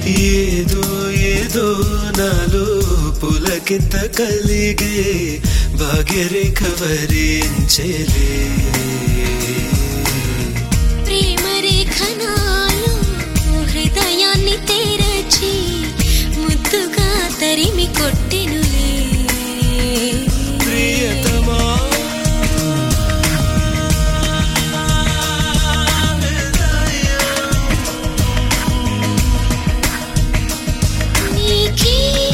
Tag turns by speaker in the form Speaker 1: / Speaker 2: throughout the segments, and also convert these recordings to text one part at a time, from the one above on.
Speaker 1: ఏదో ఏదో నాలో పులకింత కలిగే భాగ్యరేఖ వరించలే
Speaker 2: ప్రేమ రేఖనాలు హృదయాన్ని తెరచి ముద్దుగా తరిమి కొట్టెనులే
Speaker 1: ప్రియతమా
Speaker 2: నీకే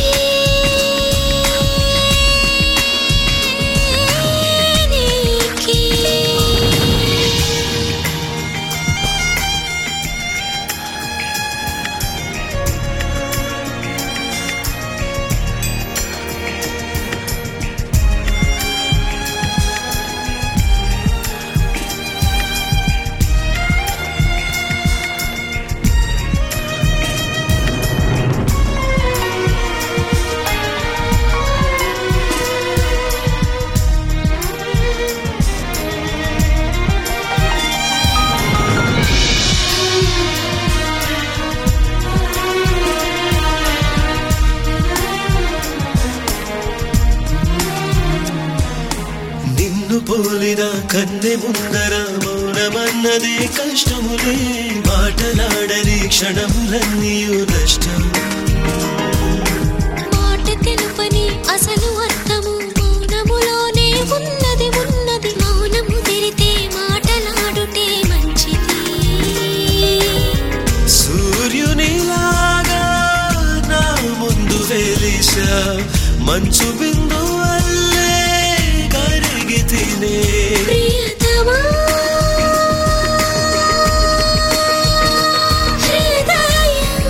Speaker 2: నీకే
Speaker 1: నిన్ను పోలిన కన్నె ముందర మౌనమన్నదే కష్టములే మాటలాడని క్షణములన్నీయు నష్టం
Speaker 2: మాట తెలుపని అసలు అర్థము మౌనములోనే ఉన్నది ఉన్నది మౌనము తెరితే మాటలాడుటే మంచిది
Speaker 1: సూర్యునిలాగా నా ముందు వెలిసా మంచు బిందు వల్లే కరిగి తినే
Speaker 2: ప్రియతమా హృదయం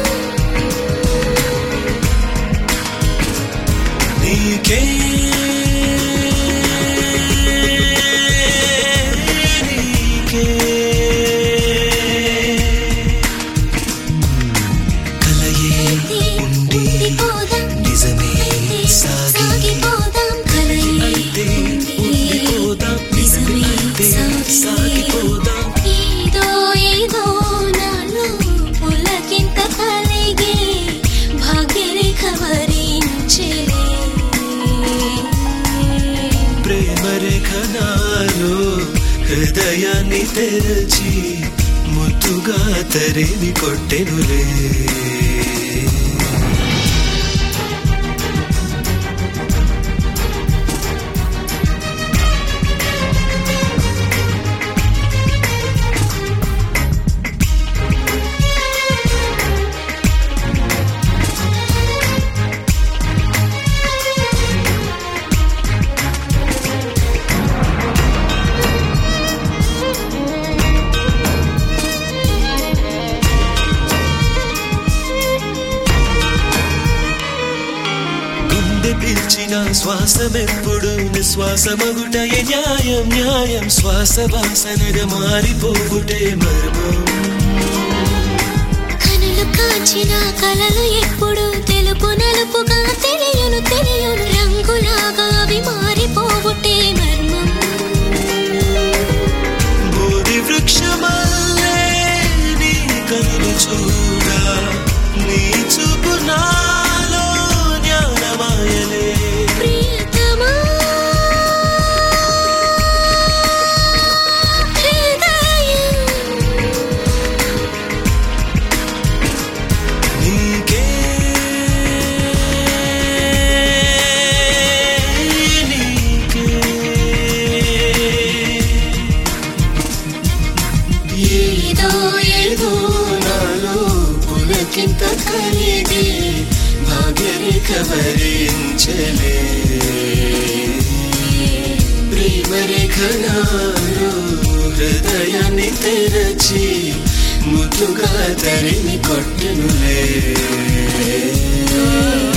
Speaker 1: నీకే నీకే కలయే ఉండి
Speaker 2: ఉండిపోదాం
Speaker 1: నిజమే సాగి
Speaker 2: సాగిపోదాం కలయి
Speaker 1: అయితే ఉండిపోదాం నిజమే అయితే సాగిపోదాం
Speaker 2: ఏదో ఏదో నాలో పులకింత కలిగే భాగ్యరేఖ వరించెలే.
Speaker 1: ప్రేమ రేఖనాలు హృదయాన్ని తెరచి ముద్దుగా తరిమి కొట్టెనులే గుండె పిలిచిన శ్వాసమెప్పుడు నిశ్వాసమగుటయే న్యాయం న్యాయం శ్వాస వాసనగా మారిపోవుటే మర్మం
Speaker 2: కనులు కాచిన కలలు ఎప్పుడు తెలుపు నలుపుగా తెలియను తెలియను రంగులాగా అవి మారిపోవుటే మర్మం
Speaker 1: బోధి వృక్షమల్లే నీ కనులు చూడా నీ చూపు నాలో జ్ఞానమాయలే
Speaker 2: ప్రియతమా హృదయం
Speaker 1: నీకే నీకే
Speaker 2: ఏదో ఏదో
Speaker 1: నాలో పులకింత కలిగి భాగ్యరేఖ వరించలే ప్రేమ రేఖ నాలో హృదయాన్ని తెరచి ముద్దుగా తరిమి కొట్టెనులే